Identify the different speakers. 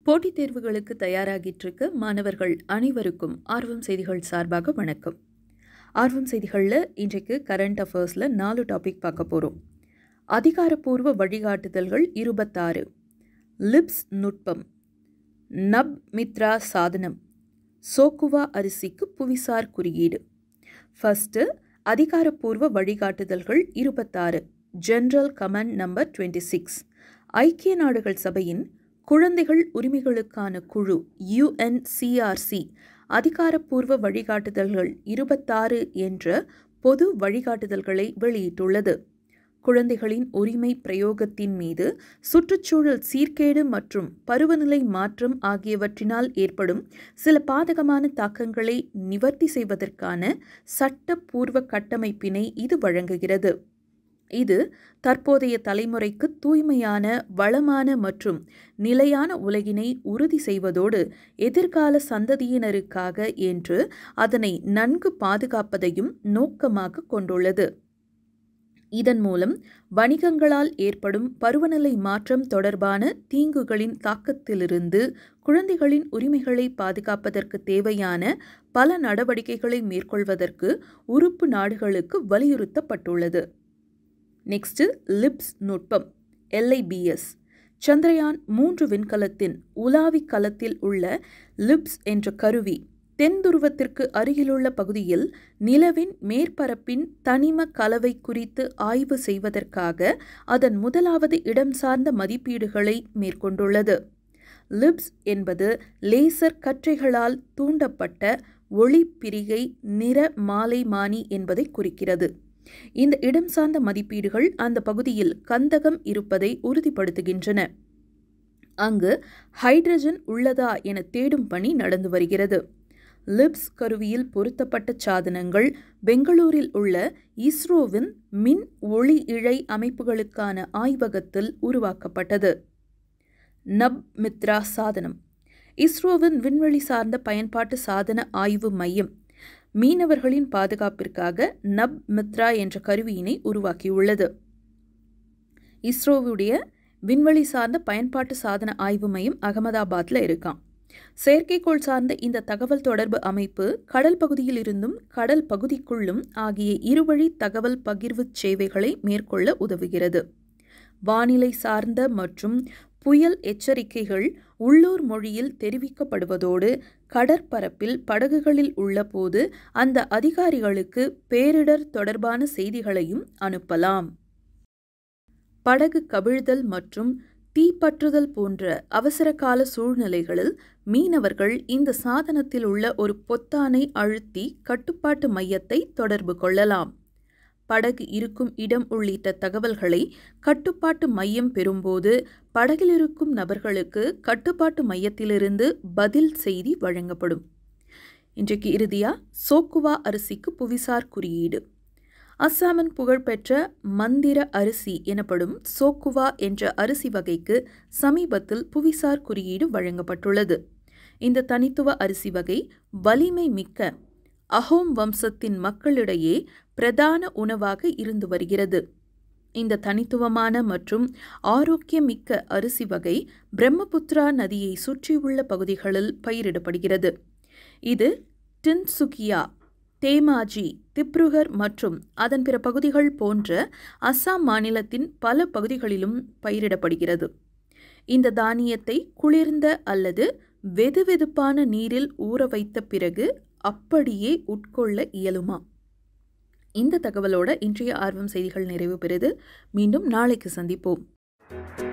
Speaker 1: போட்டித் தேர்வுகளுக்கு தயாராகிட்டு இருக்க மாணவர்கள் அனைவருக்கும் ஆர்வம் செய்திகள் சார்பாக வணக்கம் ஆர்வம் செய்திகளில் இன்றைக்கு கரண்ட் அஃபேர்ஸில் நாலு டாபிக் பார்க்க போகிறோம் அதிகாரப்பூர்வ வழிகாட்டுதல்கள் இருபத்தாறு லிப்ஸ் நுட்பம் நப் மித்ரா சாதனம் சோக்குவா அரிசிக்கு புவிசார் குறியீடு ஃபஸ்ட்டு அதிகாரப்பூர்வ வழிகாட்டுதல்கள் இருபத்தாறு general comment number twenty six ஐக்கிய நாடுகள் சபையின் குழந்தைகள் உரிமைகளுக்கான குழு யுஎன்சிஆர்சி அதிகாரப்பூர்வ வழிகாட்டுதல்கள் இருபத்தாறு என்ற பொது வழிகாட்டுதல்களை வெளியிட்டுள்ளது குழந்தைகளின் உரிமை பிரயோகத்தின் மீது சுற்றுச்சூழல் சீர்கேடு மற்றும் பருவநிலை மாற்றம் ஆகியவற்றினால் ஏற்படும் சில பாதகமான தாக்கங்களை நிவர்த்தி செய்வதற்கான சட்டப்பூர்வ கட்டமைப்பினை இது வழங்குகிறது இது தற்போதைய தலைமுறைக்கு தூய்மையான வளமான மற்றும் நிலையான உலகினை உறுதி செய்வதோடு எதிர்கால சந்ததியினருக்காக என்று அதனை நன்கு பாதுகாப்பதையும் நோக்கமாக கொண்டுள்ளது இதன் மூலம் வணிகங்களால் ஏற்படும் பருவநிலை மாற்றம் தொடர்பான தீங்குகளின் தாக்கத்திலிருந்து குழந்தைகளின் உரிமைகளை பாதுகாப்பதற்கு தேவையான பல நடவடிக்கைகளை மேற்கொள்வதற்கு உறுப்பு நாடுகளுக்கு வலியுறுத்தப்பட்டுள்ளது நெக்ஸ்ட் லிப்ஸ் நுட்பம் எல்ஐபிஎஸ் சந்திரயான் மூன்று விண்கலத்தின் உலாவி கலத்தில் உள்ள லிப்ஸ் என்ற கருவி தென் துருவத்திற்கு அருகிலுள்ள பகுதியில் நிலவின் மேற்பரப்பின் தனிம கலவை குறித்து ஆய்வு செய்வதற்காக அதன் முதலாவது இடம் சார்ந்த மதிப்பீடுகளை மேற்கொண்டுள்ளது லிப்ஸ் என்பது லேசர் கற்றைகளால் தூண்டப்பட்ட ஒளிப்பிரிகை நிற மாலைமானி என்பதை குறிக்கிறது இந்த இடம் சார்ந்த மதிப்பீடுகள் அந்த பகுதியில் கந்தகம் இருப்பதை உறுதிப்படுத்துகின்றன அங்கு ஹைட்ரஜன் உள்ளதா என தேடும் பணி நடந்து வருகிறது லிப்ஸ் கருவியில் பொருத்தப்பட்ட சாதனங்கள் பெங்களூரில் உள்ள இஸ்ரோவின் மின் ஒளி இழை அமைப்புகளுக்கான ஆய்வகத்தில் உருவாக்கப்பட்டது நப் மித்ரா சாதனம் இஸ்ரோவின் விண்வெளி சார்ந்த பயன்பாட்டு சாதன ஆய்வு மையம் மீனவர்களின் பாதுகாப்பிற்காக நப் மித்ரா என்ற கருவியினை உருவாக்கியுள்ளது இஸ்ரோவுடைய விண்வெளி சார்ந்த பயன்பாட்டு சாதன ஆய்வு மையம் அகமதாபாத்தில் இருக்கான் செயற்கைக்கோள் சார்ந்த இந்த தகவல் தொடர்பு அமைப்பு கடல் பகுதியில் இருந்தும் கடல் பகுதிக்குள்ளும் ஆகிய இருவழி தகவல் பகிர்வு சேவைகளை மேற்கொள்ள உதவுகிறது வானிலை சார்ந்த மற்றும் புயல் எச்சரிக்கைகள் உள்ளூர் மொழியில் தெரிவிக்கப்படுவதோடு கடற்பரப்பில் படகுகளில் உள்ளபோது அந்த அதிகாரிகளுக்கு பேரிடர் தொடர்பான செய்திகளையும் அனுப்பலாம் படகு கவிழ்தல் மற்றும் தீப்பற்றுதல் போன்ற அவசரகால சூழ்நிலைகளில் மீனவர்கள் இந்த சாதனத்தில் உள்ள ஒரு பொத்தானை அழுத்தி கட்டுப்பாட்டு மையத்தை தொடர்பு கொள்ளலாம் படகு இருக்கும் இடம் உள்ளிட்ட தகவல்களை கட்டுப்பாட்டு மையம் பெறும்போது படகில் இருக்கும் நபர்களுக்கு கட்டுப்பாட்டு மையத்திலிருந்து பதில் செய்தி வழங்கப்படும் இன்றைக்கு இறுதியா சோக்குவா அரிசிக்கு புவிசார் குறியீடு அஸ்ஸாமின் புகழ்பெற்ற மந்திர அரிசி எனப்படும் சோக்குவா என்ற அரிசி வகைக்கு சமீபத்தில் புவிசார் குறியீடு வழங்கப்பட்டுள்ளது இந்த தனித்துவ அரிசி வகை வலிமை மிக்க அஹோம் வம்சத்தின் மக்களிடையே பிரதான உணவாக இருந்து வருகிறது இந்த தனித்துவமான மற்றும் ஆரோக்கியமிக்க அரிசி வகை பிரம்மபுத்ரா நதியை சுற்றியுள்ள பகுதிகளில் பயிரிடப்படுகிறது இது டின்சுகியா தேமாஜி திப்ருகர் மற்றும் அதன் பிற பகுதிகள் போன்ற அஸ்ஸாம் மாநிலத்தின் பல பகுதிகளிலும் பயிரிடப்படுகிறது இந்த தானியத்தை குளிர்ந்த அல்லது வெதுவெதுப்பான நீரில் ஊற வைத்த பிறகு அப்படியே உட்கொள்ள இயலுமா இந்த தகவலோட இன்றைய ஆர்வம் செய்திகள் நிறைவு பெறுது மீண்டும் நாளைக்கு சந்திப்போம்